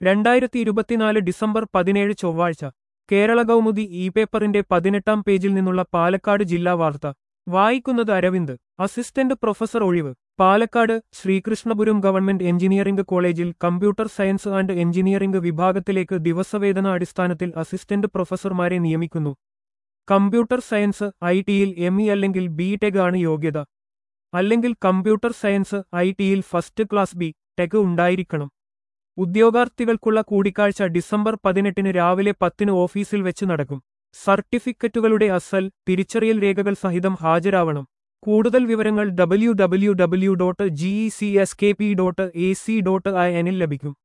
രണ്ടായിരത്തി ഇരുപത്തിനാല് ഡിസംബർ പതിനേഴ് ചൊവ്വാഴ്ച കേരള കൗമുദി ഇ പേപ്പറിന്റെ പതിനെട്ടാം പേജിൽ നിന്നുള്ള പാലക്കാട് ജില്ലാ വാർത്ത വായിക്കുന്നത് അരവിന്ദ് അസിസ്റ്റന്റ് പ്രൊഫസർ ഒഴിവ് പാലക്കാട് ശ്രീകൃഷ്ണപുരം ഗവൺമെന്റ് എഞ്ചിനീയറിംഗ് കോളേജിൽ കമ്പ്യൂട്ടർ സയൻസ് ആൻഡ് എഞ്ചിനീയറിംഗ് വിഭാഗത്തിലേക്ക് ദിവസവേതന അടിസ്ഥാനത്തിൽ അസിസ്റ്റന്റ് പ്രൊഫസർമാരെ നിയമിക്കുന്നു കമ്പ്യൂട്ടർ സയൻസ് ഐ ടിയിൽ എം ഇ അല്ലെങ്കിൽ ബി ടെക് ആണ് യോഗ്യത അല്ലെങ്കിൽ കമ്പ്യൂട്ടർ സയൻസ് ഐ ടിയിൽ ഫസ്റ്റ് ക്ലാസ് ബി ടെക് ഉണ്ടായിരിക്കണം ഉദ്യോഗാർത്ഥികൾക്കുള്ള കൂടിക്കാഴ്ച ഡിസംബർ പതിനെട്ടിന് രാവിലെ പത്തിന് ഓഫീസിൽ വെച്ച് നടക്കും സർട്ടിഫിക്കറ്റുകളുടെ അസൽ തിരിച്ചറിയൽ രേഖകൾ സഹിതം ഹാജരാവണം കൂടുതൽ വിവരങ്ങൾ W W W dot GE C S K P dot A C dot I എന്നിൽ ലഭിക്കും